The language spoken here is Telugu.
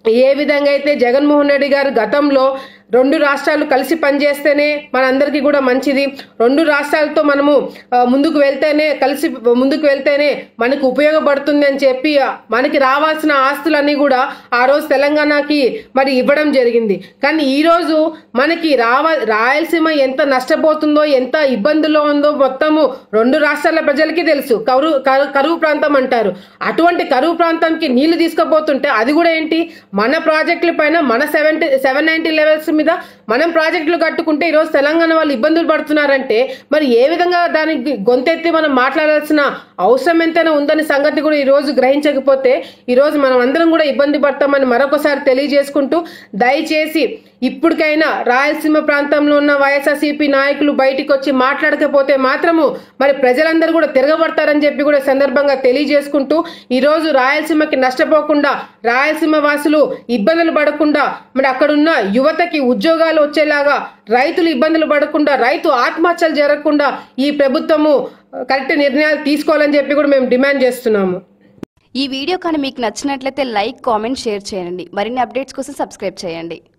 ఏ విధంగా అయితే జగన్మోహన్ రెడ్డి గారు గతంలో రెండు రాష్ట్రాలు కలిసి పనిచేస్తేనే మనందరికీ కూడా మంచిది రెండు రాష్ట్రాలతో మనము ఆ, ముందుకు వెళ్తేనే కలిసి ముందుకు వెళ్తేనే మనకు ఉపయోగపడుతుంది అని చెప్పి ఆ, మనకి రావాల్సిన ఆస్తులన్నీ కూడా ఆ రోజు తెలంగాణకి మరి ఇవ్వడం జరిగింది కానీ ఈరోజు మనకి రావ రాయలసీమ ఎంత నష్టపోతుందో ఎంత ఇబ్బందుల్లో ఉందో మొత్తము రెండు రాష్ట్రాల ప్రజలకి తెలుసు కరువు కరు- కరువు ప్రాంతం అంటారు అటువంటి కరువు ప్రాంతంకి నీళ్లు తీసుకుపోతుంటే అది కూడా ఏంటి మన ప్రాజెక్టుల పైన మన సెవెంటీ సెవెన్ నైన్టీ లెవెల్స్ మీద మనం ప్రాజెక్టులు కట్టుకుంటే ఈరోజు తెలంగాణ వాళ్ళు ఇబ్బందులు పడుతున్నారంటే మరి ఏ విధంగా దానికి గొంతెత్తి మనం మాట్లాడాల్సిన అవసరం ఎంతైనా ఉందని సంగతి కూడా ఈరోజు గ్రహించకపోతే ఈరోజు మనం అందరం కూడా ఇబ్బంది పడతామని మరొకసారి తెలియజేసుకుంటూ దయచేసి ఇప్పటికైనా రాయలసీమ ప్రాంతంలో ఉన్న వైఎస్ఆర్సీపీ నాయకులు బయటికి వచ్చి మాట్లాడకపోతే మాత్రము మరి ప్రజలందరూ కూడా తిరగబడతారని చెప్పి కూడా ఈ సందర్భంగా తెలియజేసుకుంటూ ఈరోజు రాయలసీమకి నష్టపోకుండా రాయలసీమ వాసులు ఇబ్బందులు పడకుండా మరి అక్కడున్న యువతకి ఉద్యోగాలు వచ్చేలాగా రైతులు ఇబ్బందులు పడకుండా రైతు ఆత్మహత్యలు జరగకుండా ఈ ప్రభుత్వము కరెక్ట్ నిర్ణయాలు తీసుకోవాలని చెప్పి కూడా మేము డిమాండ్ చేస్తున్నాము ఈ వీడియో కానీ మీకు నచ్చినట్లయితే లైక్ కామెంట్ షేర్ చేయండి మరిన్ని అప్డేట్స్ కోసం సబ్స్క్రైబ్ చేయండి